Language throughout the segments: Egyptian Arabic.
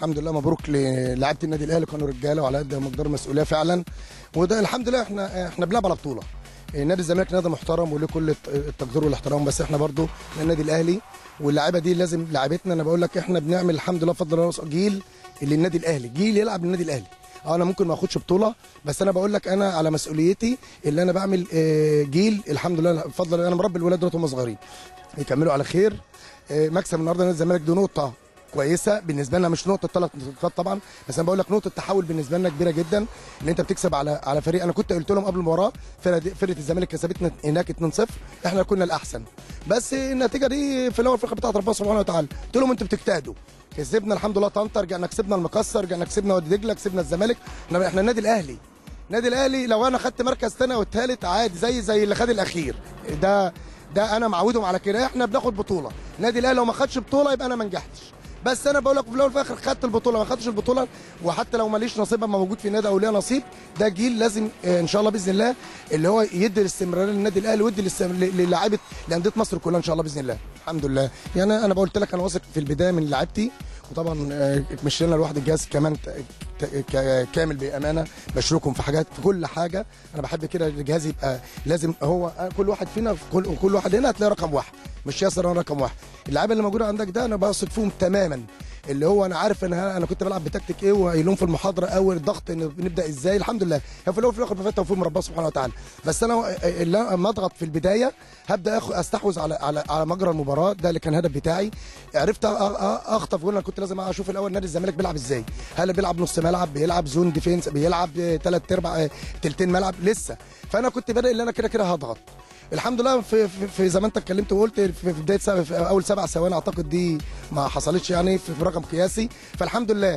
الحمد لله مبروك للاعيبه النادي الاهلي كانوا رجاله وعلى قد مقدار المسؤوليه فعلا وده الحمد لله احنا احنا بنلعب على بطوله نادي الزمالك نادي محترم وله كل الت- التقدير والاحترام بس احنا برضو النادي الاهلي واللاعيبه دي لازم لعيبتنا انا بقول لك احنا بنعمل الحمد لله بفضل الله جيل اللي النادي الاهلي جيل يلعب للنادي الاهلي اه انا ممكن ما اخدش بطوله بس انا بقول لك انا على مسؤوليتي اللي انا بعمل آه، جيل الحمد لله بفضل الله انا مربي الولاد دول وهم صغيرين يكملوا على خير آه، مكسب النهارده نادي الزمالك دي نقطه كويسه بالنسبه لنا مش نقطه ثلاث نقاط طبعا بس انا بقول لك نقطه تحول بالنسبه لنا كبيره جدا ان انت بتكسب على على فريق انا كنت قلت لهم قبل المباراه فرقه دي- فرقه الزمالك كسبتنا هناك 2-0 احنا كنا الاحسن بس النتيجه دي في الاول في الاخر بتاعت ربنا سبحانه وتعالى قلت لهم انتوا بتجتهدوا كسبنا الحمد لله طنطا رجعنا كسبنا المقصه رجعنا كسبنا وادي دجله كسبنا الزمالك احنا احنا النادي الاهلي النادي الاهلي لو انا خدت مركز ثاني والثالث عادي زي زي اللي خد الاخير ده ده انا معودهم على كده احنا بناخد بطوله النادي الاهلي لو ما خدش بطوله يبقى انا ما نجحتش بس انا بقول لك في الاول وفي الاخر خدت البطوله ما خدتش البطوله وحتى لو ماليش نصيب أما موجود في النادي او ليا نصيب ده جيل لازم آه، ان شاء الله باذن الله اللي هو يدي الاستمراريه للنادي الاهلي ويدي الاستم- ل- للاعيبه لانديه مصر كلها ان شاء الله باذن الله الحمد لله يعني انا قلت لك انا واثق في البدايه من لعيبتي وطبعا آه، مش لنا لوحد الجهاز كمان ت- ت- ك- كامل بامانه بشركهم في حاجات في كل حاجه انا بحب كده الجهاز يبقى لازم هو آه، كل واحد فينا في كل كل واحد هنا هتلاقي رقم واحد مش ياسر انا رقم واحد اللعيبه اللي موجوده عندك ده انا بثق فيهم تماما اللي هو انا عارف ان انا أنا كنت بلعب بتكتيك ايه وقايلهم في المحاضره اول الضغط ان نبدا ازاي الحمد لله هو في الاول وفي الاخر بفات توفيق من ربنا سبحانه وتعالى بس انا اللي أنا لما اضغط في البدايه هبدا أخ- استحوذ على على على مجرى المباراه ده اللي كان الهدف بتاعي عرفت أ- أ- اخطف جول انا كنت لازم اشوف الاول نادي الزمالك بيلعب ازاي هل بيلعب نص ملعب بيلعب زون ديفينس بيلعب ثلاث ارباع تلتين ملعب لسه فانا كنت بادئ اللي انا كده كده هضغط الحمد لله في, في, في زي ما انت اتكلمت وقلت في, في بدايه سبع في اول سبع ثواني اعتقد دي ما حصلتش يعني في, في رقم قياسي فالحمد لله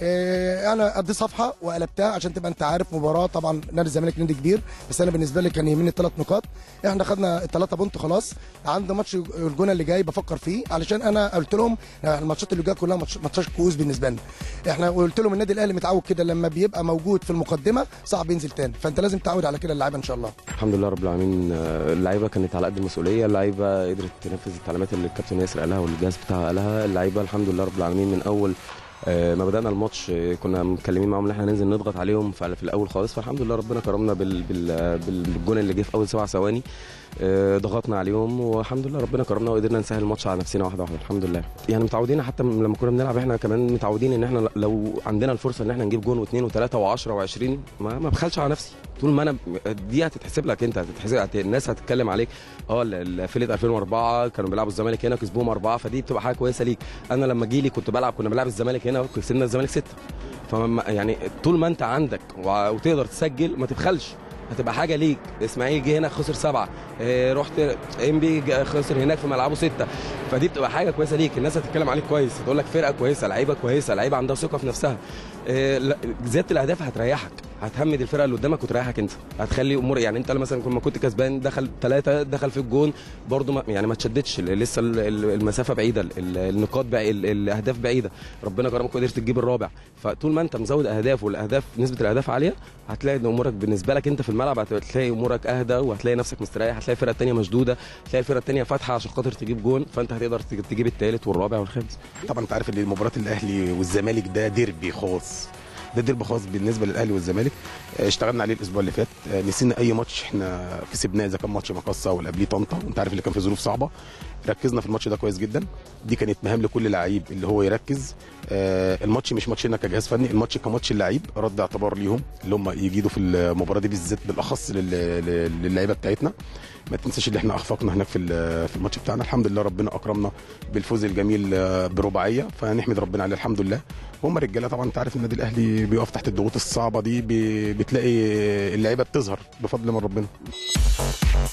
اه انا ادي صفحه وقلبتها عشان تبقى انت عارف مباراه طبعا نادي الزمالك نادي كبير بس انا بالنسبه لي كان يهمني الثلاث نقاط احنا خدنا الثلاثه بونت خلاص عند ماتش الجونه اللي جاي بفكر فيه علشان انا قلت لهم الماتشات اللي جايه كلها ماتش- ماتشات كؤوس بالنسبه لنا احنا قلت لهم النادي الاهلي متعود كده لما بيبقى موجود في المقدمه صعب ينزل تاني فانت لازم تعود على كده اللعيبه ان شاء الله الحمد لله رب العالمين آه، اللعيبه كانت على قد المسؤوليه اللعيبه قدرت تنفذ التعليمات اللي الكابتن ياسر قالها والجهاز بتاعها قالها اللعيبه الحمد لله رب العالمين من اول آه، ما بدانا الماتش آه، كنا متكلمين معاهم ان احنا هننزل نضغط عليهم في في الاول خالص فالحمد لله ربنا كرمنا بال- بال- بالجون اللي جه في اول سبع ثواني آه، ضغطنا عليهم والحمد لله ربنا كرمنا وقدرنا نسهل الماتش على نفسنا واحده واحده الحمد لله يعني متعودين حتى لما كنا بنلعب احنا كمان متعودين ان احنا لو عندنا الفرصه ان احنا نجيب جون واثنين وثلاثه و10 و20 ما ما بخلش على نفسي طول ما انا دي هتتحسب لك انت هتتحسب هت- الناس هتتكلم عليك اه ال- ال- فرقه 2004 كانوا بيلعبوا الزمالك هنا كسبوهم اربعه فدي بتبقى حاجه كويسه ليك انا لما جيلي كنت بلعب كنا بنلعب الزمالك هنا وكسبنا الزمالك سته فما يعني طول ما انت عندك و- وتقدر تسجل ما تبخلش هتبقى حاجه ليك اسماعيل جه هنا خسر سبعه اه رحت ام بي جا- خسر هناك في ملعبه سته فدي بتبقى حاجه كويسه ليك الناس هتتكلم عليك كويس تقول لك فرقه كويسه لعيبه كويسه لعيبه عندها ثقه في نفسها اه لا، زياده الاهداف هتريحك هتهمد الفرقه اللي قدامك وتريحك انت هتخلي امور يعني انت مثلا لما كنت كسبان دخل ثلاثه دخل في الجون برضو ما يعني ما تشددش لسه ال- ال- المسافه بعيده ال- ال- النقاط بعيد الاهداف بعيده ربنا كرمك وقدرت تجيب الرابع فطول ما انت مزود اهداف والاهداف نسبه الاهداف عاليه هتلاقي ان امورك بالنسبه لك انت في الملعب هتلاقي امورك اهدى وهتلاقي نفسك مستريح هتلاقي الفرقه الثانيه مشدوده هتلاقي الفرقه الثانيه فاتحه عشان خاطر تجيب جون فانت هتقدر تج- تجيب الثالث والرابع والخامس طبعا انت عارف ان مباراه الاهلي والزمالك ده ديربي خاص ده ديربي خاص بالنسبه للاهلي والزمالك آه، اشتغلنا عليه الاسبوع اللي فات آه، نسينا اي ماتش احنا كسبناه اذا كان ماتش مقصه ولا قبليه طنطا وانت عارف اللي كان في ظروف صعبه ركزنا في الماتش ده كويس جدا دي كانت مهام لكل لعيب اللي هو يركز آه، الماتش مش ماتشنا كجهاز فني الماتش كماتش اللعيب رد اعتبار ليهم اللي هم يجيدوا في المباراه دي بالذات بالاخص لل- لل- للعيبه بتاعتنا ما تنساش اللي احنا اخفقنا هناك في ال- في الماتش بتاعنا الحمد لله ربنا اكرمنا بالفوز الجميل آه، برباعيه فنحمد ربنا عليه الحمد لله هم رجاله طبعا انت عارف النادي الاهلي بيقف تحت الضغوط الصعبه دي بي- بتلاقي اللعيبه بتظهر بفضل من ربنا